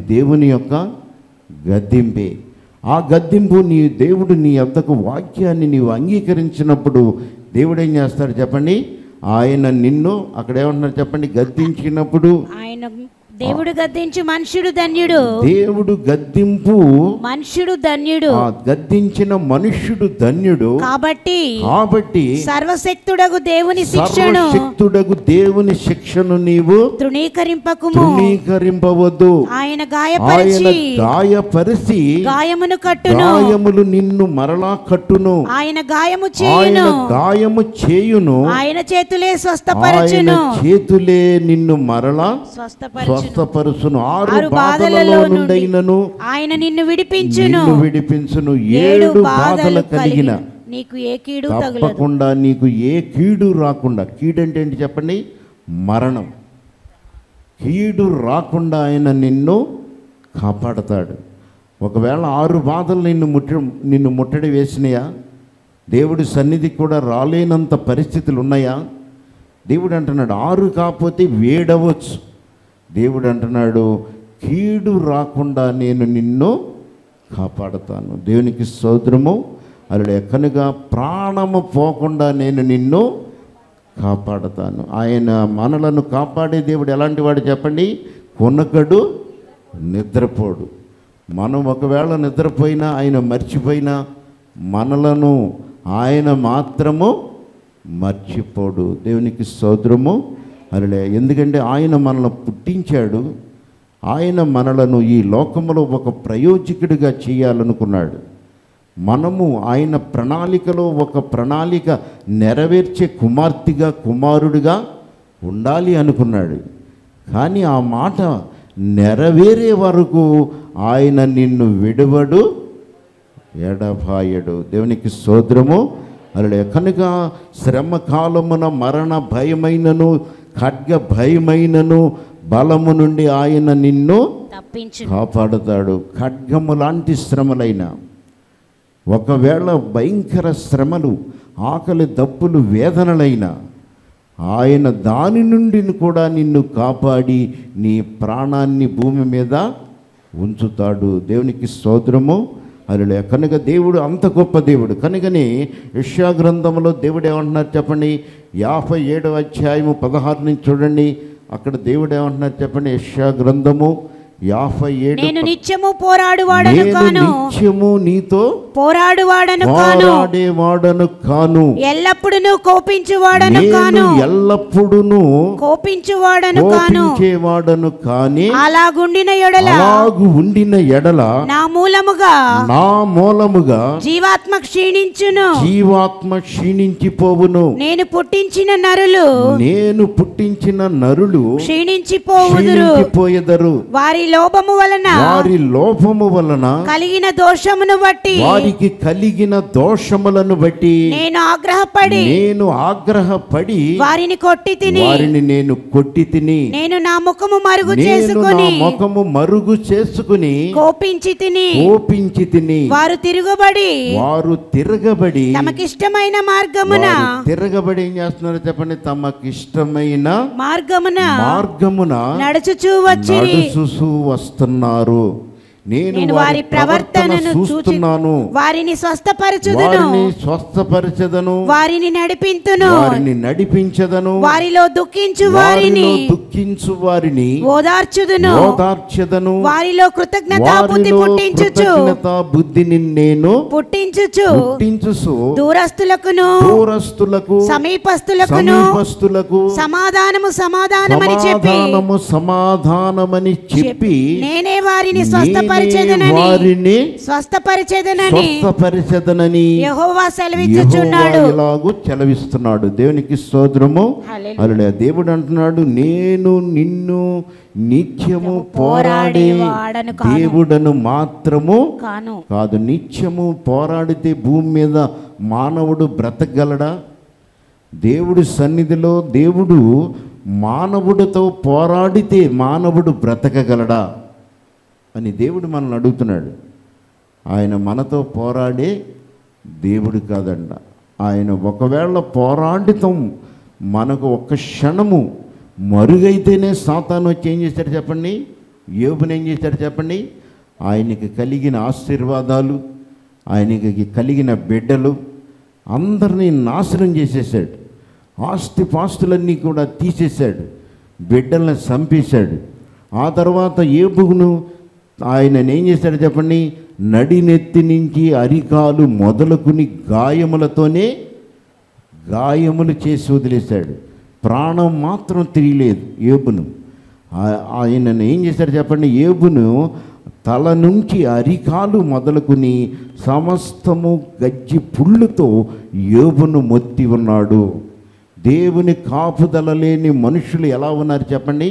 దేవుని యొక్క గద్దింపే ఆ గద్దింపు నీ దేవుడు నీ వద్దకు వాక్యాన్ని నీవు అంగీకరించినప్పుడు దేవుడు ఏం చేస్తాడు చెప్పండి ఆయన నిన్ను అక్కడ ఏమంటున్నారు చెప్పండి గద్దించినప్పుడు ఆయన దేవుడు గద్దించు మనుషుడు ధన్యుడు దేవుడు గద్దింపు మనుషుడు ధన్యుడు ఆ గద్దించిన మనుష్యుడు ధన్యుడు కాబట్టి కాబట్టి సర్వశక్తుడగు దేవుని శిక్షను సర్వశక్తుడగు దేవుని శిక్షను నీవు తృణీకరింపకుము తృణీకరింపవద్దు ఆయన ఆయన గాయపరిచి గాయపరిచి గాయమును కట్టును గాయములు నిన్ను మరలా కట్టును ఆయన గాయము ఆయన చేయును గాయము చేయును ఆయన చేతులే ఆయన స్వస్థపరచును చేతులే నిన్ను మరలా స్వస్థపరచును స్వస్థపరుచును ఆరు ఆరు బాధలలో బాధలలో నుండైనను ఆయన నిన్ను విడిపించును నిన్ను విడిపించును ఏడు ఏడు బాధలు బాధలు కలిగిన కలిగిన నీకు ఏ కీడు తగులదు తప్పకుండా నీకు ఏ కీడు రాకుండా కీడు అంటే ఏంటి చెప్పండి మరణం కీడు రాకుండా ఆయన నిన్ను కాపాడతాడు ఒకవేళ ఆరు బాధలు నిన్ను ముట్ట నిన్ను ముట్టడి వేసినాయా దేవుడి సన్నిధి కూడా రాలేనంత పరిస్థితులు ఉన్నాయా దేవుడు అంటున్నాడు ఆరు కాకపోతే వేడవచ్చు దేవుడు అంటున్నాడు కీడు రాకుండా నేను నిన్ను కాపాడుతాను దేవునికి సోదరము అలా కనుక ప్రాణము పోకుండా నేను నిన్ను కాపాడుతాను ఆయన మనలను కాపాడే దేవుడు ఎలాంటి వాడు చెప్పండి కొనకడు నిద్రపోడు మనం ఒకవేళ నిద్రపోయినా ఆయన మర్చిపోయినా మనలను ఆయన మాత్రము మర్చిపోడు దేవునికి సోదరము అరలే ఎందుకంటే ఆయన మనల్ని పుట్టించాడు ఆయన మనలను ఈ లోకములో ఒక ప్రయోజకుడిగా చేయాలనుకున్నాడు మనము ఆయన ప్రణాళికలో ఒక ప్రణాళిక నెరవేర్చే కుమార్తెగా కుమారుడిగా ఉండాలి అనుకున్నాడు కానీ ఆ మాట నెరవేరే వరకు ఆయన నిన్ను విడువడు ఎడబాయడు దేవునికి సోదరము అలా కనుక శ్రమ కాలమున మరణ భయమైనను ఖడ్గ భయమైనను బలము నుండి ఆయన నిన్ను తప్పించు కాపాడుతాడు ఖడ్గము లాంటి శ్రమలైన ఒకవేళ భయంకర శ్రమలు ఆకలి దప్పులు వేదనలైన ఆయన దాని నుండి కూడా నిన్ను కాపాడి నీ ప్రాణాన్ని భూమి మీద ఉంచుతాడు దేవునికి స్తోత్రము అలా కనుక దేవుడు అంత గొప్ప దేవుడు కనుకనే యెషయా గ్రంథంలో దేవుడు ఏమంటున్నారు చెప్పండి యాభై ఏడవ అధ్యాయము పదహారు నుంచి చూడండి అక్కడ దేవుడు ఏమంటున్నారు చెప్పండి యెషయా గ్రంథము యాభై ఏడు నేను నిత్యము పోరాడువాడను నేను కాను నిత్యము నీతో పోరాడువాడను కాను పోరాడేవాడను కాను ఎల్లప్పుడూ కోపించువాడను నేను కాను ఎల్లప్పుడూను కోపించువాడను కాను కోపించేవాడను కాని అలాగుండిన ఎడల అలాగు ఉండిన ఎడల నా మూలముగా నా మూలముగా జీవాత్మ క్షీణించును జీవాత్మ క్షీణించిపోవును నేను పుట్టించిన నరులు నేను పుట్టించిన నరులు క్షీణించిపోవుదురు క్షీణించిపోయెదరు వారి లోపము వలన వారి లోపము వలన కలిగిన దోషమును బట్టి వారికి కలిగిన దోషములను బట్టి నేను ఆగ్రహపడి నేను ఆగ్రహపడి వారిని కొట్టి తిని వారిని నేను కొట్టి తిని నేను నా ముఖము మరుగు నేను నా చేసుకుని ముఖము మరుగు చేసుకుని కోపించి తిని కోపించి తిని వారు తిరుగుబడి వారు తిరగబడి తమకిష్టమైన మార్గమున వారు తిరగబడి ఏం చేస్తున్నారు చెప్పండి తమకి ఇష్టమైన మార్గమున మార్గమున నడుచుచూ వచ్చిరి నడుచుచూ వస్తున్నారు నేను నేను వారి వారి ప్రవర్తన ప్రవర్తనను చూచి చూస్తున్నాను వారిని స్వస్థపరచుదును వారిని స్వస్థపరచదను వారిని నడిపింతును వారిని నడిపించదను వారిలో దుఃఖించు వారిని వారిలో దుఃఖించు వారిని ఓదార్చుదును ఓదార్చదను వారిలో కృతజ్ఞతా బుద్ధి వారిలో పుట్టించుచు కృతజ్ఞతా బుద్ధిని నేను పుట్టించుచు పుట్టించుసు దూరస్తులకును దూరస్తులకు సమీపస్తులకును సమీపస్తులకు సమాధానము సమాధానమని చెప్పి సమాధానము సమాధానమని చెప్పి నేనే వారిని నేనే స్వస్థపరిచేదనని వారిని స్వస్థపరిచేదనని స్వస్థపరిచదనని యెహోవా సెలవిచ్చుచున్నాడు యెహోవా ఇలాగూ చెలవిస్తున్నాడు దేవునికి స్తోత్రము హల్లెలూయా. అలా దేవుడు అంటున్నాడు నేను నిన్ను నిత్యము పోరాడే పోరాడేవాడను కాను. దేవుడను మాత్రము కాను కాదు నిత్యము పోరాడితే భూమి మీద మానవుడు బ్రతకగలడా దేవుడి సన్నిధిలో దేవుడు మానవుడితో పోరాడితే మానవుడు బ్రతకగలడా అని దేవుడు మనల్ని అడుగుతున్నాడు ఆయన మనతో పోరాడే దేవుడు కాదండ ఆయన ఒకవేళ పోరాడితం మనకు ఒక్క క్షణము మరుగైతేనే సాతాను వచ్చి ఏం చేశాడు చెప్పండి యోబుని ఏం చేశాడు చెప్పండి ఆయనకి కలిగిన ఆశీర్వాదాలు ఆయనకి కలిగిన బిడ్డలు అందరినీ నాశనం చేసేసాడు ఆస్తి పాస్తులన్నీ కూడా తీసేశాడు బిడ్డల్ని చంపేశాడు ఆ తర్వాత ఏబుగును ఆయన ఏం చేశాడు చెప్పండి నడినెత్తి నుంచి అరికాలు మొదలుకుని గాయములతోనే గాయములు చేసి వదిలేశాడు ప్రాణం మాత్రం తిరిగలేదు ఏబును ఆ- ఆయనను ఏం చేశాడు చెప్పండి ఏబును తల నుంచి అరికాలు మొదలుకుని సమస్తము గజ్జి పుళ్ళుతో ఏబును మొత్తి ఉన్నాడు దేవుని కాపుదల లేని మనుషులు ఎలా ఉన్నారు చెప్పండి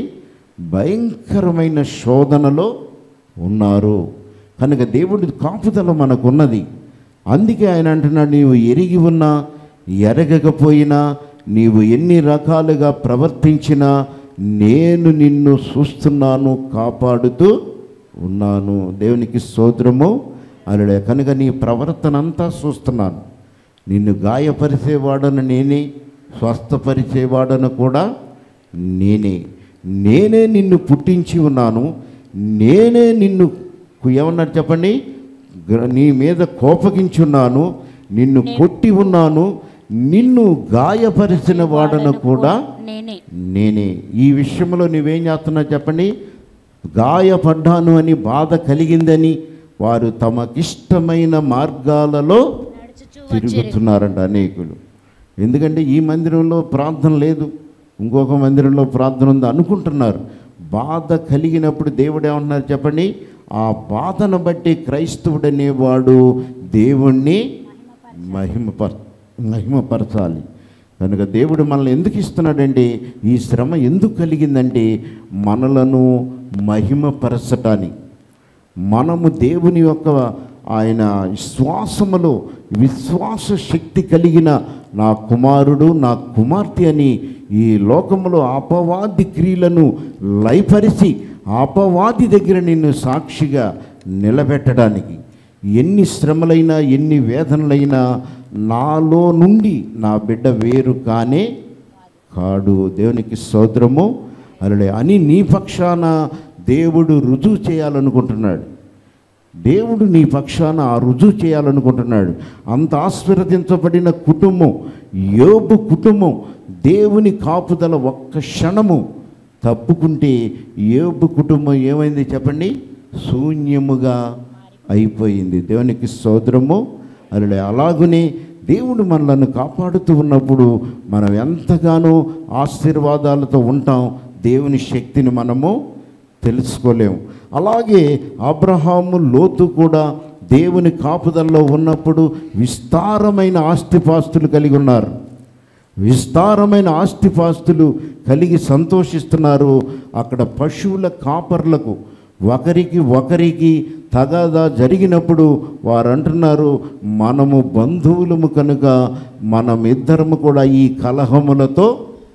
భయంకరమైన శోధనలో ఉన్నారు కనుక దేవుడి కాపుదల మనకున్నది అందుకే ఆయన అంటున్నాడు నీవు ఎరిగి ఉన్నా ఎరగకపోయినా నీవు ఎన్ని రకాలుగా ప్రవర్తించినా నేను నిన్ను చూస్తున్నాను కాపాడుతూ ఉన్నాను దేవునికి స్తోత్రము అలడే కనుక నీ ప్రవర్తన అంతా చూస్తున్నాను నిన్ను గాయపరిచేవాడను నేనే స్వస్థపరిచేవాడను కూడా నేనే నేనే నిన్ను పుట్టించి ఉన్నాను నేనే నిన్ను ఏమన్నారు చెప్పండి గ్ర- నీ మీద కోపగించున్నాను నిన్ను కొట్టి ఉన్నాను నిన్ను గాయపరిచిన వాడను కూడా నేనే నేనే ఈ విషయంలో నువ్వేం చేస్తున్నావు చెప్పండి గాయపడ్డాను అని బాధ కలిగిందని వారు తమకిష్టమైన మార్గాలలో నడుచుచూ తిరుగుతున్నారంట అనేకులు ఎందుకంటే ఈ మందిరంలో ప్రార్థన లేదు ఇంకొక మందిరంలో ప్రార్థన ఉంది అనుకుంటున్నారు బాధ కలిగినప్పుడు దేవుడు ఏమంటున్నారు చెప్పండి ఆ బాధను బట్టి క్రైస్తవుడు అనేవాడు దేవుణ్ణి మహిమపర మహిమపరచాలి కనుక దేవుడు మనల్ని ఎందుకు ఇస్తున్నాడంటే ఈ శ్రమ ఎందుకు కలిగిందంటే మనలను మహిమపరచటానికి మనము దేవుని యొక్క ఆయన విశ్వాసములో విశ్వాస శక్తి కలిగిన నా కుమారుడు నా కుమార్తె అని ఈ లోకములో అపవాది క్రియలను లయపరిచి అపవాది దగ్గర నిన్ను సాక్షిగా నిలబెట్టడానికి ఎన్ని శ్రమలైనా ఎన్ని వేదనలైనా నాలో నుండి నా బిడ్డ వేరు కానే కాడు దేవునికి స్తోత్రము అలడే అని నీ పక్షాన దేవుడు రుజువు చేయాలనుకుంటున్నాడు దేవుడు నీ పక్షాన ఆ రుజువు చేయాలనుకుంటున్నాడు అంత ఆశీర్వదించబడిన కుటుంబం యోబు కుటుంబం దేవుని కాపుదల ఒక్క క్షణము తప్పుకుంటే యోబు కుటుంబం ఏమైంది చెప్పండి శూన్యముగా అయిపోయింది దేవునికి స్తోత్రము అలా అలాగునే దేవుడు మనలను కాపాడుతూ ఉన్నప్పుడు మనం ఎంతగానో ఆశీర్వాదాలతో ఉంటాం దేవుని శక్తిని మనము తెలుసుకోలేము అలాగే అబ్రహాము లోతు కూడా దేవుని కాపుదల్లో ఉన్నప్పుడు విస్తారమైన ఆస్తిపాస్తులు కలిగి ఉన్నారు విస్తారమైన ఆస్తిపాస్తులు కలిగి సంతోషిస్తున్నారు అక్కడ పశువుల కాపర్లకు ఒకరికి ఒకరికి తగాదా జరిగినప్పుడు వారు అంటున్నారు మనము బంధువులము కనుక మనమిద్దరము కూడా ఈ కలహములతో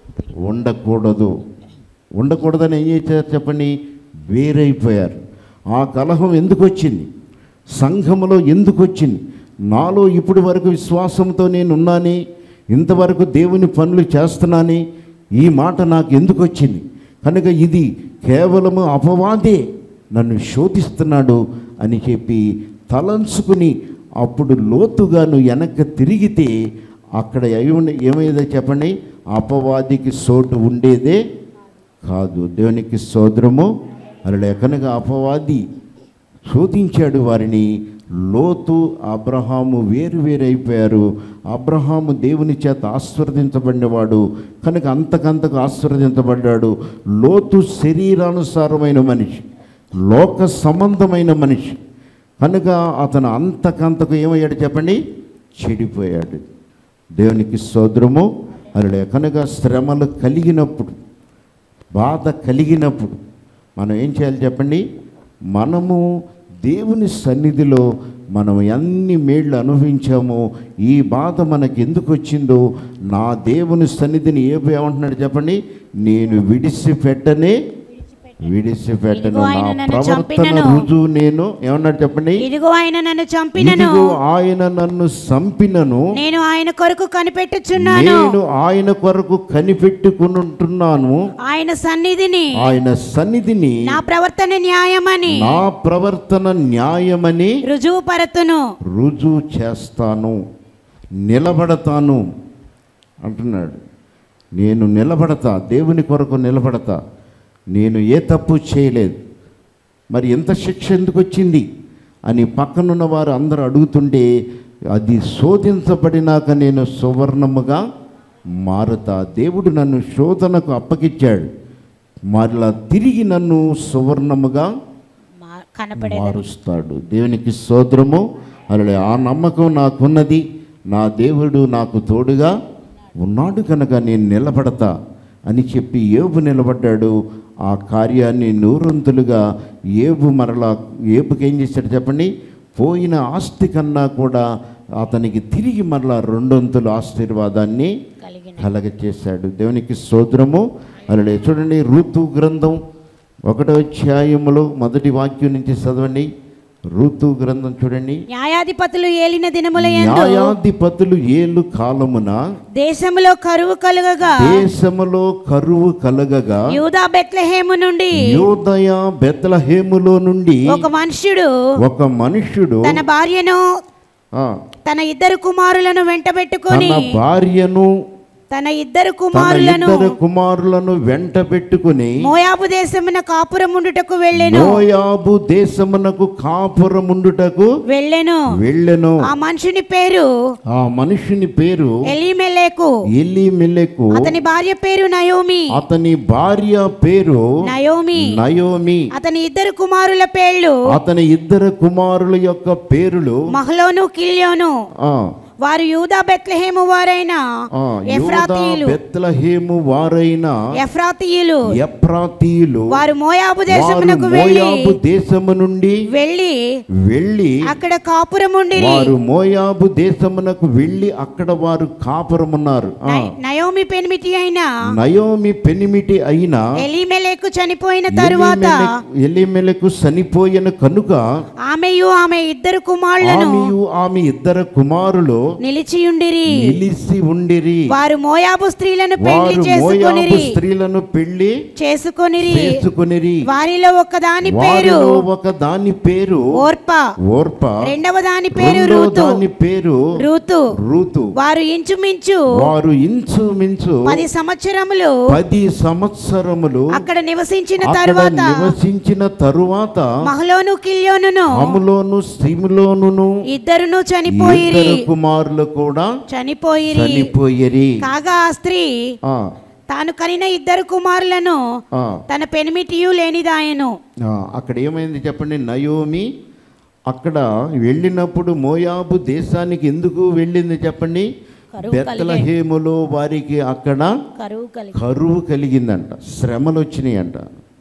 ఉండకూడదు ఉండకూడదని ఏం చేశారు చెప్పండి వేరైపోయారు ఆ కలహం ఎందుకు వచ్చింది సంఘములో ఎందుకు వచ్చింది నాలో ఇప్పటి వరకు విశ్వాసంతో నేను ఉన్నాని ఇంతవరకు దేవుని పనులు చేస్తున్నాని ఈ మాట నాకు ఎందుకు వచ్చింది కనుక ఇది కేవలము అపవాదే నన్ను శోధిస్తున్నాడు అని చెప్పి తలంచుకుని అప్పుడు లోతుగాను వెనక్కి తిరిగితే అక్కడ ఏమ- ఏమయ్యేదో చెప్పండి అపవాదికి సోటు ఉండేదే కాదు దేవునికి సోదరము అలా కనుక అపవాది శోధించాడు వారిని లోతు అబ్రహాము వేరు వేరైపోయారు అబ్రహాము దేవుని చేత ఆశీర్వదించబడినవాడు కనుక అంతకంతకు ఆశీర్వదించబడ్డాడు లోతు శరీరానుసారమైన మనిషి లోక సంబంధమైన మనిషి కనుక అతను అంతకంతకు ఏమయ్యాడు చెప్పండి చెడిపోయాడు దేవునికి సోదరము అలా కనుక శ్రమలు కలిగినప్పుడు బాధ కలిగినప్పుడు మనం ఏం చేయాలి చెప్పండి మనము దేవుని సన్నిధిలో మనం ఎన్ని మేళ్ళు అనుభవించామో ఈ బాధ మనకి ఎందుకు వచ్చిందో నా దేవుని సన్నిధిని ఏ ఏమంటున్నాడు చెప్పండి నేను విడిచిపెట్టనే విడిచిపెట్టను ఇదిగో ఆయన నా నన్ను ప్రవర్తన చంపినను. రుజువు నేను ఏమన్నాడు చెప్పండి ఇదిగో ఆయన నన్ను చంపినను ఇదిగో ఆయన నన్ను సంపినను నేను ఆయన కొరకు కనిపెట్టుచున్నాను నేను ఆయన కొరకు కనిపెట్టుకుంటున్నాను ఆయన సన్నిధిని ఆయన సన్నిధిని నా ప్రవర్తన న్యాయమని నా ప్రవర్తన న్యాయమని రుజువు పరతును రుజువు చేస్తాను నిలబడతాను అంటున్నాడు నేను నిలబడతా దేవుని కొరకు నిలబడతా నేను ఏ తప్పు చేయలేదు మరి ఎంత శిక్ష ఎందుకు వచ్చింది అని పక్కనున్న వారు అందరూ అడుగుతుంటే అది శోధించబడినాక నేను సువర్ణముగా మారుతా దేవుడు నన్ను శోధనకు అప్పగించాడు మరలా తిరిగి నన్ను సువర్ణముగా మా- కనపడేది మారుస్తాడు దేవునికి స్తోత్రము అలా ఆ నమ్మకం నాకున్నది నా దేవుడు నాకు తోడుగా ఉన్నాడు కనుక నేను నిలబడతా అని చెప్పి ఏబు నిలబడ్డాడు ఆ కార్యాన్ని నూరంతులుగా ఏబు మరలా ఏబుకి ఏం చేశాడు చెప్పండి పోయిన ఆస్తి కన్నా కూడా అతనికి తిరిగి మరలా రెండొంతుల ఆశీర్వాదాన్ని కలిగిన కలగ చేశాడు దేవునికి స్తోత్రము అలా చూడండి ఋతు గ్రంథం ఒకటో అధ్యాయములో మొదటి వాక్యం నుంచి చదవండి ఋతు గ్రంథం చూడండి న్యాయాధిపతులు ఏలిన దినముల యందు న్యాయాధిపతులు ఏళ్ళు కాలమున దేశములో కరువు కలుగగా దేశములో కరువు కలగగా యూదా బెత్లెహేము నుండి యోదయ బెత్లహేములో నుండి ఒక మనుష్యుడు ఒక మనుష్యుడు తన భార్యను ఆ, తన ఇద్దరు కుమారులను వెంటబెట్టుకొని తన భార్యను తన ఇద్దరు తన కుమారులను ఇద్దరు కుమారులను వెంట పెట్టుకుని మోయాబు దేశమున కాపురముండుటకు వెళ్ళెను మోయాబు దేశమునకు కాపురముండుటకు వెళ్ళెను వెళ్ళెను ఆ మనుషుని పేరు ఆ మనుషుని పేరు ఎలీమెలేకు ఎలిమెలెకు అతని భార్య పేరు నయోమి అతని భార్య పేరు నయోమి నయోమి అతని ఇద్దరు కుమారుల పేర్లు అతని ఇద్దరు కుమారుల యొక్క పేరులు మహలోను కిల్యోను ఆ వారు యూదా బెత్లెహేము వారైన ఆ, యూదా ఎఫ్రాతీయులు బెత్లహేము వారైన ఎఫ్రాతీయులు ఎప్రాతీయులు వారు మోయాబు వారు దేశమునకు వెళ్ళి మోయాబు దేశము నుండి వెళ్ళి వెళ్ళి అక్కడ కాపురముండిరి వారు మోయాబు దేశమునకు వెళ్ళి అక్కడ వారు కాపురమున్నారు ఆ, నయ- నయోమి పెనిమిటి అయిన నయోమి పెనిమిటి అయిన ఎలీమెలేకు చనిపోయిన తరువాత ఎలీమెలెకు- ఎలీమెలకు చనిపోయిన కనుక ఆమెయు ఆమె ఇద్దరు కుమారులను ఆమెయు ఆమె ఇద్దరు కుమారులు నిలిచియుండిరి నిలిసి ఉండిరి వారు మోయాబు స్త్రీలను పెళ్లి వారు మోయాబు చేసుకొనిరి స్త్రీలను పెళ్లి చేసుకొనిరి చేసుకునిరి వారిలో ఒకదాని పేరు వారిలో ఒక దాని పేరు ఓర్ప ఓర్ప రెండవ దాని పేరు రెండో రూతు దాని పేరు రూతు రూతు వారు ఇంచుమించు వారు ఇంచుమించు పది సంవత్సరములు పది సంవత్సరములు అక్కడ నివసించిన అక్కడ తరువాత నివసించిన తరువాత మహలోను కిల్యోనును అములోను శ్రీములోను ఇద్దరును చనిపోయిరి ఇద్దరు కుమారులు కూడా చనిపోయిరి చనిపోయిరి కాగా ఆ స్త్రీ ఆ, తాను కనిన ఇద్దరు కుమారులను ఆ, తన పెనిమిటియు లేనిదాయను ఆ, అక్కడ ఏమైంది చెప్పండి నయోమి అక్కడ వెళ్ళినప్పుడు మోయాబు దేశానికి ఎందుకు వెళ్ళింది చెప్పండి కరువు బెత్తలహేములో వారికి అక్కడ కరువు కలిగి కరువు కలిగిందంట శ్రమలు వచ్చినాయంట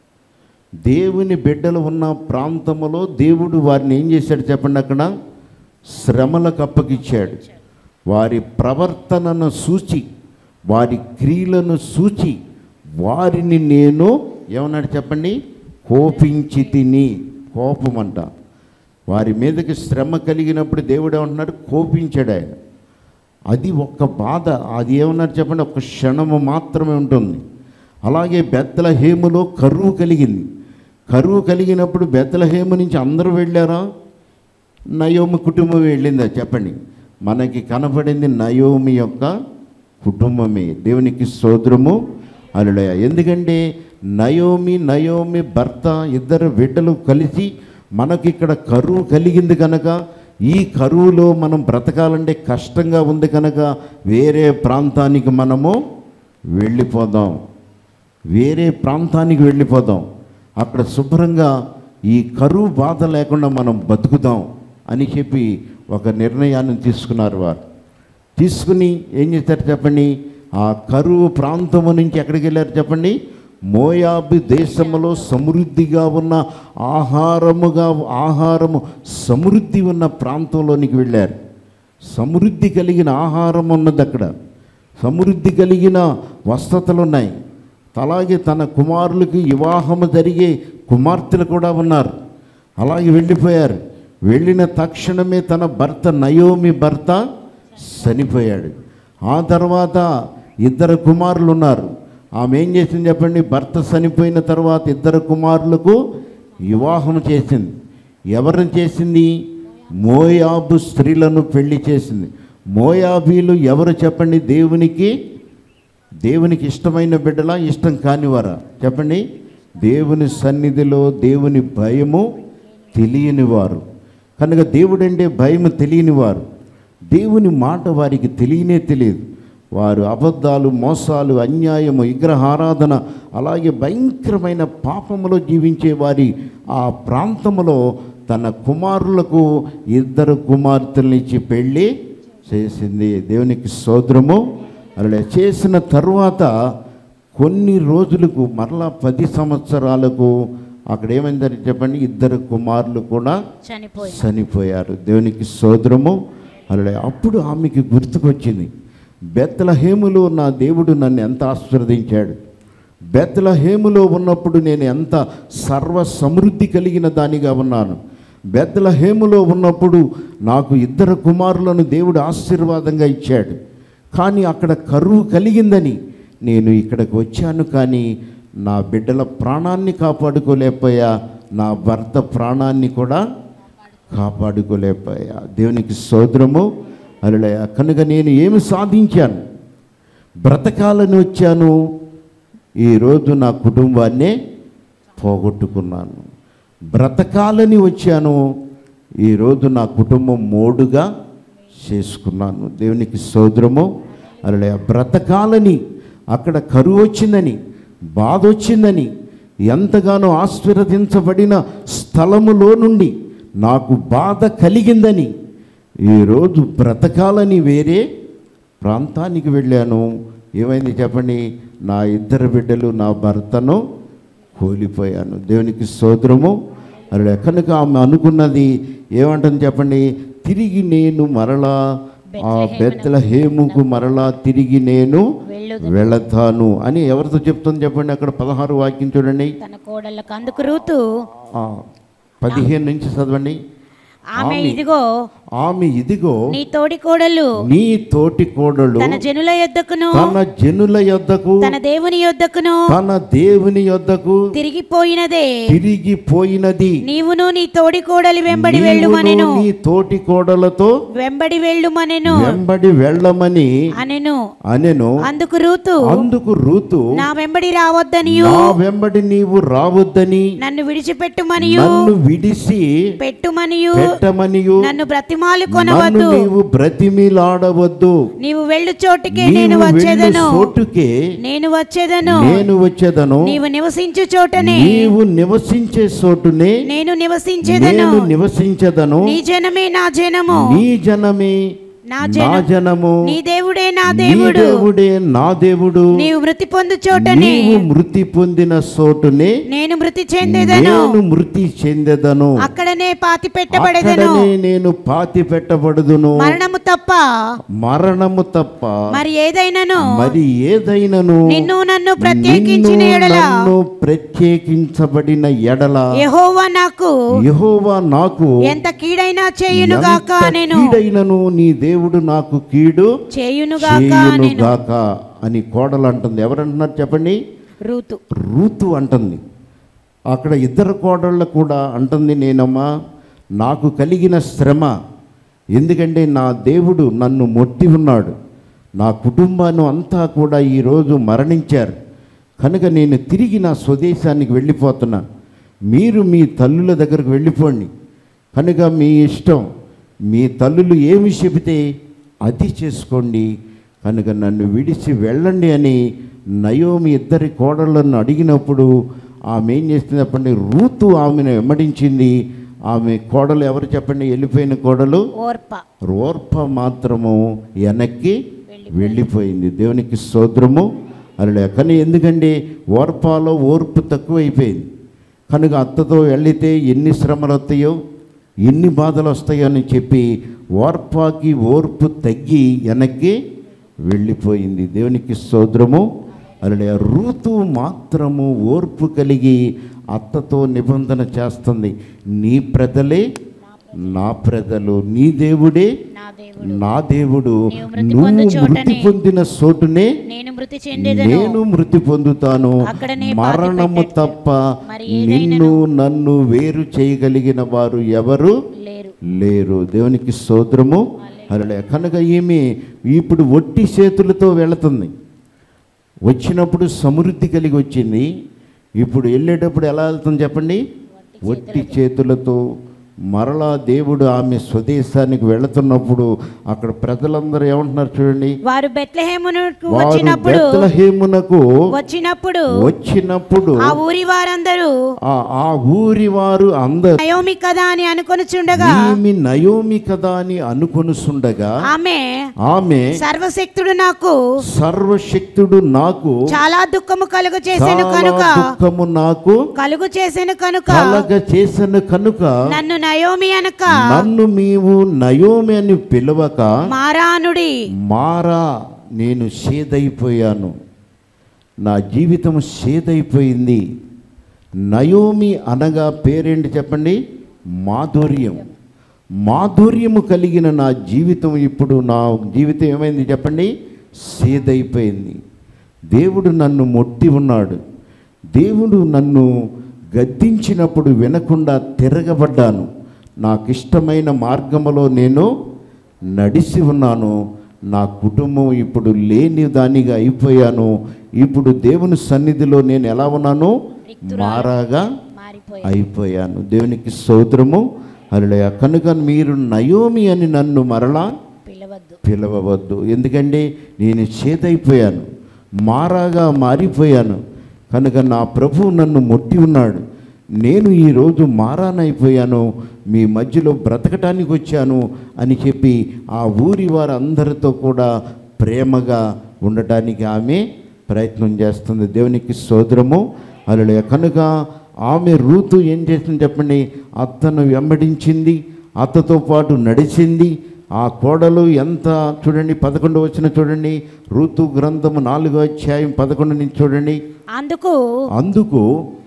దేవుని బిడ్డలు ఉన్న ప్రాంతములో దేవుడు వారిని ఏం చేశాడు చెప్పండి అక్కడ శ్రమలకు అప్పగిచ్చాడు వారి ప్రవర్తనను సూచి వారి క్రియలను సూచి వారిని నేను ఏమన్నాడు చెప్పండి కోపించి తిని కోపం అంట వారి మీదకి శ్రమ కలిగినప్పుడు దేవుడు ఏమంటున్నాడు కోపించాడు ఆయన అది ఒక్క బాధ అది ఏమన్నారు చెప్పండి ఒక క్షణము మాత్రమే ఉంటుంది అలాగే బెత్తలహేములో కరువు కలిగింది కరువు కలిగినప్పుడు బెత్తలహేము నుంచి అందరూ వెళ్ళారా నయోమి కుటుంబం వెళ్ళిందా చెప్పండి మనకి కనపడింది నయోమి యొక్క కుటుంబమే దేవునికి సోదరము అలుడయ ఎందుకంటే నయోమి నయోమి భర్త ఇద్దరు బిడ్డలు కలిసి మనకి ఇక్కడ కరువు కలిగింది కనుక ఈ కరువులో మనం బ్రతకాలంటే కష్టంగా ఉంది కనుక వేరే ప్రాంతానికి మనము వెళ్ళిపోదాం వేరే ప్రాంతానికి వెళ్ళిపోదాం అక్కడ శుభ్రంగా ఈ కరువు బాధ లేకుండా మనం బతుకుదాం అని చెప్పి ఒక నిర్ణయాన్ని తీసుకున్నారు వారు తీసుకుని ఏం చేశారు చెప్పండి ఆ కరువు ప్రాంతము నుంచి ఎక్కడికి వెళ్ళారు చెప్పండి మోయాబు దేశములో సమృద్ధిగా ఉన్న ఆహారముగా ఆహారము సమృద్ధి ఉన్న ప్రాంతంలోనికి వెళ్ళారు సమృద్ధి కలిగిన ఆహారం ఉన్నది అక్కడ సమృద్ధి కలిగిన వసతులు ఉన్నాయి అలాగే తన కుమారులకి వివాహము జరిగే కుమార్తెలు కూడా ఉన్నారు అలాగే వెళ్ళిపోయారు వెళ్ళిన తక్షణమే తన భర్త నయోమి భర్త చనిపోయాడు ఆ తర్వాత ఇద్దరు కుమారులు ఉన్నారు ఆమె ఏం చేసింది చెప్పండి భర్త చనిపోయిన తర్వాత ఇద్దరు కుమారులకు వివాహం చేసింది ఎవరిని చేసింది మోయాబు స్త్రీలను పెళ్లి చేసింది మోయాబీలు ఎవరు చెప్పండి దేవునికి దేవునికి ఇష్టమైన బిడ్డలా ఇష్టం కానివారా చెప్పండి దేవుని సన్నిధిలో దేవుని భయము తెలియనివారు కనుక దేవుడంటే భయము తెలియనివారు దేవుని మాట వారికి తెలియనే తెలియదు వారు అబద్ధాలు మోసాలు అన్యాయము విగ్రహారాధన అలాగే భయంకరమైన పాపములో జీవించే వారి ఆ ప్రాంతములో తన కుమారులకు ఇద్దరు కుమార్తెలనిచ్చి పెళ్ళి చేసింది దేవునికి సోదరము అలా చేసిన తరువాత కొన్ని రోజులకు మరలా పది సంవత్సరాలకు అక్కడ ఏమైందని చెప్పండి ఇద్దరు కుమారులు కూడా చనిపోయి చనిపోయారు దేవునికి సోదరము అలా అప్పుడు ఆమెకి గుర్తుకొచ్చింది బెత్తలహేములో నా దేవుడు నన్ను ఎంత ఆశీర్వదించాడు బెత్తలహేములో ఉన్నప్పుడు నేను ఎంత సర్వ సమృద్ధి కలిగిన దానిగా ఉన్నాను బెత్తలహేములో ఉన్నప్పుడు నాకు ఇద్దరు కుమారులను దేవుడు ఆశీర్వాదంగా ఇచ్చాడు కానీ అక్కడ కరువు కలిగిందని నేను ఇక్కడికి వచ్చాను కానీ నా బిడ్డల ప్రాణాన్ని కాపాడుకోలేకపోయా నా భర్త ప్రాణాన్ని కూడా కాపాడుకోలేకపోయా దేవునికి సోదరము అలలయ కనుక నేను ఏమి సాధించాను బ్రతకాలని వచ్చాను ఈరోజు నా కుటుంబాన్నే పోగొట్టుకున్నాను బ్రతకాలని వచ్చాను ఈరోజు నా కుటుంబం మోడుగా చేసుకున్నాను దేవునికి సోదరము అలలయ బ్రతకాలని అక్కడ కరువు వచ్చిందని బాధ వచ్చిందని ఎంతగానో ఆశీర్వదించబడిన స్థలములో నుండి నాకు బాధ కలిగిందని ఈరోజు బ్రతకాలని వేరే ప్రాంతానికి వెళ్ళాను ఏమైంది చెప్పండి నా ఇద్దరు బిడ్డలు నా భర్తను కోల్పోయాను దేవునికి సోదరము అలా కనుక ఆమె అనుకున్నది ఏమంటుంది చెప్పండి తిరిగి నేను మరలా ఆ బెత్తల హేముకు మరలా తిరిగి నేను వెళ్ళుదు వెళతాను అని ఎవరితో చెప్తుంది చెప్పండి అక్కడ పదహారు వాక్యం చూడండి తన కోడళ్ళకు అందుకు రూతు ఆ, పదిహేను నుంచి చదవండి ఆమె ఆమె- ఇదిగో ఆమె ఇదిగో నీ తోడి కోడలు నీ తోటి కోడలు తన జనుల యొద్దకును తన జనుల యొద్దకు తన దేవుని యొద్దకును తన దేవుని యొద్దకు తిరిగిపోయినదే తిరిగిపోయినది నీవును నీ తోడి కోడలి వెంబడి నీవును వెళ్ళుమనెను నీ తోటి కోడలతో వెంబడి వెళ్ళుమనెను వెంబడి వెళ్ళమని అనెను అనెను అందుకు రూతు అందుకు రూతు నా వెంబడి రావద్దనియు నా వెంబడి నీవు రావద్దని నన్ను విడిచిపెట్టుమనియు నన్ను విడిసి పెట్టుమనియు పెట్టమనియు నన్ను బ్రతిమాలి నన్ను కొనవద్దు నీవు బ్రతిమిలాడవద్దు నీవు వెళ్ళు చోటుకే నేను నీవు వెళ్ళు వచ్చేదను చోటుకే నేను వచ్చేదను నేను వచ్చేదను నీవు నివసించు చోటనే నీవు నివసించే చోటునే నేను నివసించేదను నేను నివసించదను నీ జనమే నా జనము నీ జనమే నా నా జనం జనము నీ దేవుడే నా నీ దేవుడు దేవుడే నా దేవుడు నీవు మృతి పొందు చోటనే నీవు మృతి పొందిన చోటునే నేను మృతి చెందేదను నేను మృతి చెందెదను అక్కడనే పాతి పెట్టబడేదను అక్కడనే నేను పాతి పెట్టబడుదును మరణము తప్ప మరణము తప్ప మరి ఏదైనాను మరి ఏదైనను నిన్ను నన్ను ప్రత్యేకించిన నిన్ను ఎడల నన్ను ప్రత్యేకించబడిన ఎడల యెహోవా నాకు యెహోవా నాకు ఎంత కీడైనా చేయునుగాక ఎంత నేను కీడైనను నీ దేవుడు నాకు కీడు చేయునుగాక నేను చేయునుగాక అని కోడలు అంటుంది ఎవరంటున్నారు చెప్పండి రూతు రూతు అంటుంది అక్కడ ఇద్దరు కోడళ్ళు కూడా అంటుంది నేనమ్మా నాకు కలిగిన శ్రమ ఎందుకంటే నా దేవుడు నన్ను మొట్టి ఉన్నాడు నా కుటుంబాన్ని అంతా కూడా ఈరోజు మరణించారు కనుక నేను తిరిగి నా స్వదేశానికి వెళ్ళిపోతున్నా మీరు మీ తల్లుల దగ్గరకు వెళ్ళిపోండి కనుక మీ ఇష్టం మీ తల్లులు ఏమి చెబితే అది చేసుకోండి కనుక నన్ను విడిచి వెళ్ళండి అని నయోమి ఇద్దరి కోడళ్ళను అడిగినప్పుడు ఆమె ఏం చేస్తుంది చెప్పండి రూతు ఆమెను వెంబడించింది ఆమె కోడలు ఎవరు చెప్పండి వెళ్ళిపోయిన కోడలు ఓర్ప ఓర్ప మాత్రము వెనక్కి వెళ్ళిపోయింది దేవునికి సోద్రము అలా కానీ ఎందుకంటే ఓర్పాలో ఓర్పు తక్కువైపోయింది కనుక అత్తతో వెళితే ఎన్ని శ్రమలు వస్తాయో ఎన్ని బాధలు వస్తాయో అని చెప్పి ఓర్పాకి ఓర్పు తగ్గి వెనక్కి వెళ్ళిపోయింది దేవునికి సోద్రము అలా ఋతు మాత్రము ఓర్పు కలిగి అత్తతో నిబంధన చేస్తుంది నీ ప్రజలే నా ప్రజలు నీ దేవుడే నా దేవుడు నా దేవుడు నీవు మృతి నువ్వు పొందు చోటనే మృతి పొందిన చోటునే నేను మృతి చెందేదను నేను మృతి పొందుతాను అక్కడనే మరణము పాతిపెట్టెదను. తప్ప మరి ఏదైనను నిన్ను నన్ను వేరు చేయగలిగిన వారు ఎవరు లేరు లేరు దేవునికి స్తోత్రము అలా కనుక ఈమె ఇప్పుడు ఒట్టి చేతులతో వెళుతుంది వచ్చినప్పుడు సమృద్ధి కలిగి వచ్చింది ఇప్పుడు వెళ్ళేటప్పుడు ఎలా వెళ్తుంది చెప్పండి ఒట్టి చేతులతో మరలా దేవుడు ఆమె స్వదేశానికి వెళుతున్నప్పుడు అక్కడ ప్రజలందరూ ఏమంటున్నారు చూడండి వారు బెత్లెహేమునకు వారు వచ్చినప్పుడు బెత్లెహేమునకు వచ్చినప్పుడు వచ్చినప్పుడు ఆ ఊరి వారందరూ ఆ ఆ ఊరి వారు అందరు నయోమి కదా అని అనుకొనుచుండగా ఈమె నయోమి కదా అని అనుకొనుసుండగా ఆమె ఆమె సర్వశక్తుడు నాకు సర్వశక్తుడు నాకు చాలా దుఃఖము కలుగు చేసెను చాలా కనుక దుఃఖము నాకు కలుగు చేసెను కనుక కలగ చేసను కనుక నన్ను నయోమి అనక నన్ను నీవు నయోమి అని పిలవక మారానుడి మారా నేను సేదైపోయాను నా జీవితం సేదైపోయింది నయోమి అనగా పేరేంటి చెప్పండి మాధుర్యం మాధుర్యము కలిగిన నా జీవితం ఇప్పుడు నా జీవితం ఏమైంది చెప్పండి సేదైపోయింది దేవుడు నన్ను మొట్టి ఉన్నాడు దేవుడు నన్ను గద్దించినప్పుడు వినకుండా తిరగబడ్డాను నాకు ఇష్టమైన మార్గములో నేను నడిచి ఉన్నాను నా కుటుంబం ఇప్పుడు లేని దానిగా అయిపోయాను ఇప్పుడు దేవుని సన్నిధిలో నేను ఎలా ఉన్నాను మారాగా మారిపోయి అయిపోయాను దేవునికి సోదరము అలా కనుక మీరు నయోమి అని నన్ను మరలా పిలవద్దు పిలవవద్దు ఎందుకంటే నేను చేతైపోయాను మారాగా మారిపోయాను కనుక నా ప్రభువు నన్ను మొట్టి ఉన్నాడు నేను ఈరోజు మారానైపోయాను మీ మధ్యలో బ్రతకటానికి వచ్చాను అని చెప్పి ఆ ఊరి వారందరితో కూడా ప్రేమగా ఉండటానికి ఆమె ప్రయత్నం చేస్తుంది దేవునికి సోదరము అలా కనుక ఆమె రూతు ఏం చేసింది చెప్పండి అత్తను వెంబడించింది అత్తతో పాటు నడిచింది ఆ కోడలు ఎంత చూడండి పదకొండు వచ్చిన చూడండి ఋతు గ్రంథము నాలుగో అధ్యాయం పదకొండు నుంచి చూడండి అందుకు అందుకు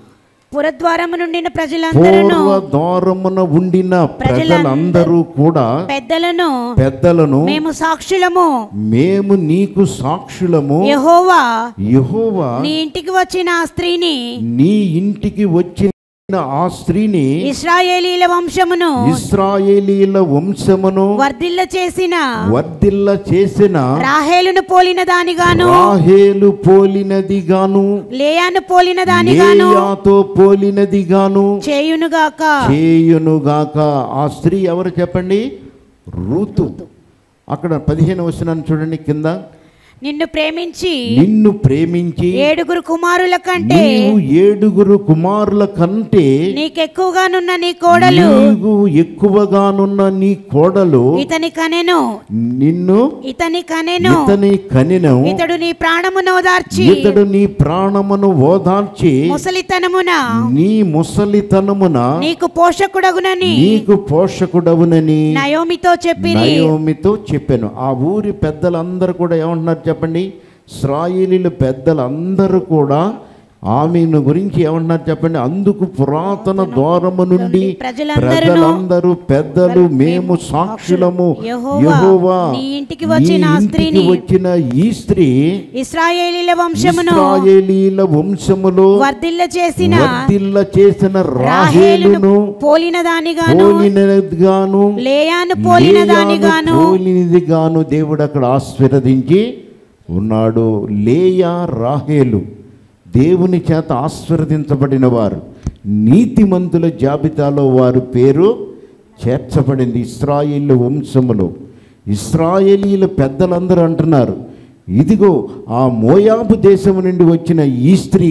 పురద్వారము నుండిన ప్రజలందరూ పూర్వ ద్వారమున ఉండిన ప్రజలందరూ కూడా పెద్దలను పెద్దలను మేము సాక్షులము మేము నీకు సాక్షులము యెహోవా యెహోవా నీ ఇంటికి వచ్చిన ఆ స్త్రీని నీ ఇంటికి వచ్చిన ఆ స్త్రీని ఇస్రాయేలీల వంశమును ఇస్రాయేలీల వంశమును వర్ధిల్ల చేసిన వర్ధిల్ల చేసిన రాహేలును పోలిన దానిగాను రాహేలు పోలినదిగాను లేయాను పోలిన దానిగాను లేయాతో పోలినదిగాను చేయునుగాక చేయునుగాక ఆ స్త్రీ ఎవరు చెప్పండి రూతు అక్కడ పదిహేను వచనాన్ని చూడండి కింద నిన్ను ప్రేమించి నిన్ను ప్రేమించి ఏడుగురు కుమారుల కంటే నీవు ఏడుగురు కుమారుల కంటే నీకెక్కువగానున్న నీ కోడలు నీవు ఎక్కువగానున్న నీ కోడలు ఇతని కనెను నిన్ను ఇతని కనెను ఇతని కనిను ఇతడు నీ ప్రాణమును ఓదార్చి ఇతడు నీ ప్రాణమును ఓదార్చి ముసలితనమున నీ ముసలితనమున నీకు పోషకుడగునని నీకు పోషకుడవునని నయోమితో చెప్పిరి నయోమితో చెప్పాను ఆ ఊరి పెద్దలందరూ కూడా ఏమంటున్నారు చెప్పండి ఇస్రాయేలీల పెద్దలందరూ కూడా ఆమెను గురించి ఏమంటున్నారు చెప్పండి అందుకు పురాతన ద్వారము నుండి ప్రజలందరూ ప్రజలందరూ పెద్దలు మేము సాక్షులము యెహోవా, యెహోవా నీ ఇంటికి వచ్చిన ఆ నీ ఇంటికి స్త్రీని వచ్చిన ఈ స్త్రీ ఇస్రాయేలీల వంశమును ఇస్రాయేలీల వంశములో వర్ధిల్ల చేసిన వర్ధిల్ల చేసిన రాహేలును రాహేలును పోలిన దానిగాను పోలినదిగాను లేయాను పోలిన లేయాను దానిగాను పోలినదిగాను దేవుడు అక్కడ ఆశీర్వదించి ఉన్నాడు లేయా రాహేలు దేవుని చేత ఆశీర్వదించబడిన వారు నీతిమంతుల జాబితాలో వారి పేరు చేర్చబడింది ఇస్రాయేల్ వంశములో ఇస్రాయేలీల పెద్దలందరూ అంటున్నారు ఇదిగో ఆ మోయాబు దేశం నుండి వచ్చిన ఈ స్త్రీ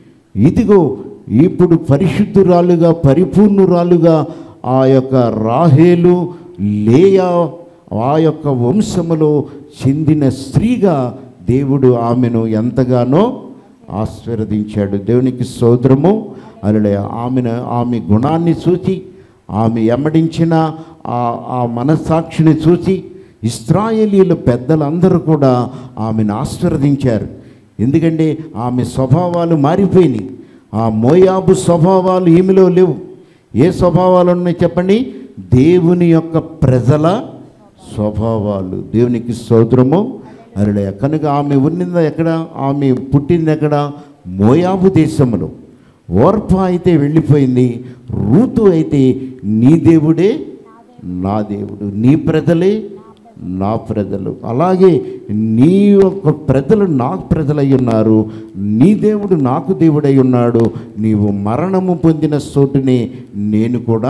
ఇదిగో ఇప్పుడు పరిశుద్ధురాలుగా పరిపూర్ణురాలుగా ఆ యొక్క రాహేలు లేయా ఆ యొక్క వంశములో చెందిన స్త్రీగా దేవుడు ఆమెను ఎంతగానో ఆశీర్వదించాడు దేవునికి సోదరము అలా ఆమెను ఆమె గుణాన్ని చూసి ఆమె ఎమ్మడించిన ఆ ఆ మనస్సాక్షిని చూసి ఇస్రాయేలీల పెద్దలందరూ కూడా ఆమెను ఆశీర్వదించారు ఎందుకంటే ఆమె స్వభావాలు మారిపోయినాయి ఆ మోయాబు స్వభావాలు ఈమెలో లేవు ఏ స్వభావాలు ఉన్నాయి చెప్పండి దేవుని యొక్క ప్రజల స్వభావాలు దేవునికి సోదరము అరడే కనుక ఆమె ఉన్నది ఎక్కడ ఆమె పుట్టింది ఎక్కడ మోయాబు దేశంలో ఓర్ప అయితే వెళ్ళిపోయింది రూతు అయితే నీ దేవుడే నా దేవుడు నీ ప్రజలే నా ప్రజలు అలాగే నీ యొక్క ప్రజలు నాకు ప్రజలై ఉన్నారు నీ దేవుడు నాకు దేవుడై ఉన్నాడు నీవు మరణము పొందిన చోటునే నేను కూడా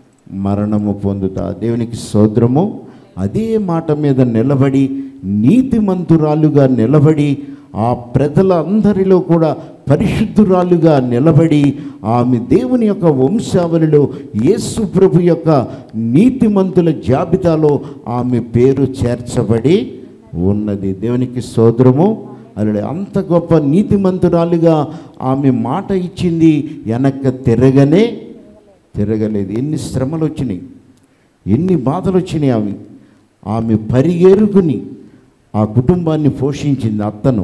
మరణము పొందుతా దేవునికి సోదరము అదే మాట మీద నిలబడి నీతిమంతురాలుగా నిలబడి ఆ ప్రజలందరిలో కూడా పరిశుద్ధురాలుగా నిలబడి ఆమె దేవుని యొక్క వంశావళిలో యేసు ప్రభు యొక్క నీతిమంతుల జాబితాలో ఆమె పేరు చేర్చబడి ఉన్నది దేవునికి సోదరము అలా అంత గొప్ప నీతిమంతురాలుగా ఆమె మాట ఇచ్చింది వెనక్క తిరగనే తిరగలేదు ఎన్ని శ్రమలు వచ్చినాయి ఎన్ని బాధలు వచ్చినాయి ఆమె ఆమె పరిగెరుకుని ఆ కుటుంబాన్ని పోషించింది అత్తను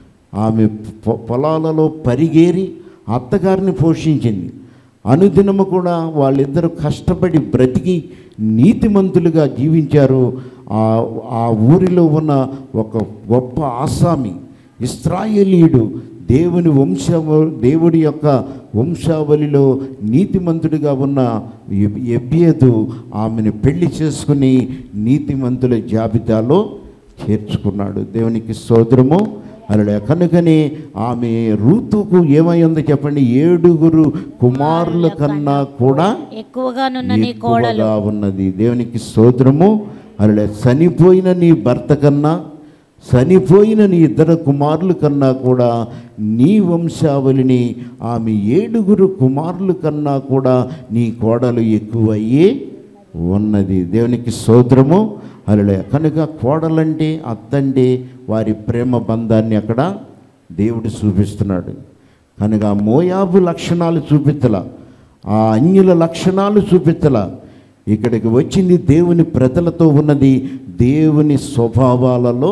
ఆమె పొ- పొలాలలో పరిగేరి అత్తగారిని పోషించింది అనుదినము కూడా వాళ్ళిద్దరూ కష్టపడి బ్రతికి నీతిమంతులుగా జీవించారు ఆ ఆ ఊరిలో ఉన్న ఒక గొప్ప ఆసామి ఇస్రాయేలీయుడు దేవుని వంశవ దేవుడి యొక్క వంశావళిలో నీతిమంతుడిగా ఉన్న ఎబ్- ఎబ్యేదు ఆమెను పెళ్లి చేసుకుని నీతిమంతుల జాబితాలో చేర్చుకున్నాడు దేవునికి సోదరము అలా కనుకనే ఆమె రూతుకు ఏమై ఉంది చెప్పండి ఏడుగురు కుమారుల కన్నా కూడా ఎక్కువగానున్న నీ కోడలు ఎక్కువగా ఉన్నది దేవునికి స్తోత్రము అలా చనిపోయిన నీ భర్త కన్నా చనిపోయిన నీ ఇద్దరు కుమారుల కన్నా కూడా నీ వంశావళిని ఆమె ఏడుగురు కుమారుల కన్నా కూడా నీ కోడలు ఎక్కువయ్యే ఉన్నది దేవునికి సోదరము అలా కనుక కోడలంటే అత్తంటే వారి ప్రేమ బంధాన్ని అక్కడ దేవుడు చూపిస్తున్నాడు కనుక ఆ మోయాబు లక్షణాలు చూపించలా ఆ అన్యుల లక్షణాలు చూపించలా ఇక్కడికి వచ్చింది దేవుని ప్రజలతో ఉన్నది దేవుని స్వభావాలలో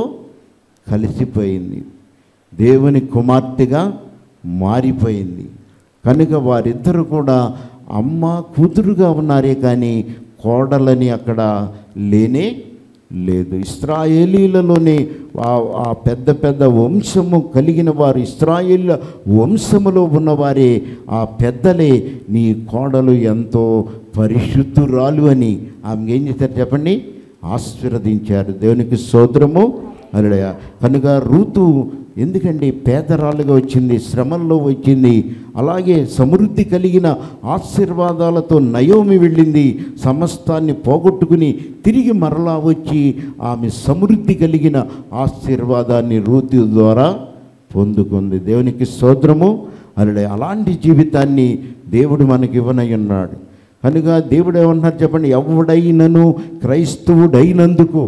కలిసిపోయింది దేవుని కుమార్తెగా మారిపోయింది కనుక వారిద్దరు కూడా అమ్మ కూతురుగా ఉన్నారే కానీ కోడలని అక్కడ లేనే లేదు ఇస్రాయేలీలలోనే ఆ- ఆ పెద్ద పెద్ద వంశము కలిగిన వారు ఇస్రాయేలీల వంశములో ఉన్నవారే ఆ పెద్దలే నీ కోడలు ఎంతో పరిశుద్ధురాలు అని ఆమె ఏం చేశారు చెప్పండి ఆశీర్వదించారు దేవునికి సోదరము అలా కనుక ఋతు ఎందుకండి పేదరాలుగా వచ్చింది శ్రమల్లో వచ్చింది అలాగే సమృద్ధి కలిగిన ఆశీర్వాదాలతో నయోమి వెళ్ళింది సమస్తాన్ని పోగొట్టుకుని తిరిగి మరలా వచ్చి ఆమె సమృద్ధి కలిగిన ఆశీర్వాదాన్ని రూతు ద్వారా పొందుకుంది దేవునికి స్తోత్రము అలా అలాంటి జీవితాన్ని దేవుడు మనకి ఇవ్వనై ఉన్నాడు కనుక దేవుడు ఏమన్నారు చెప్పండి ఎవడైనను క్రైస్తవుడైనందుకు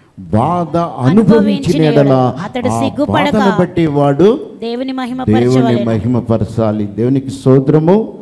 బాధ అనుభవించిన ఎడల అతడు ఆ సిగ్గుపడక బాధను బట్టి వాడు దేవుని మహిమ దేవుని పరచవలెను మహిమపరచాలి దేవునికి స్తోత్రము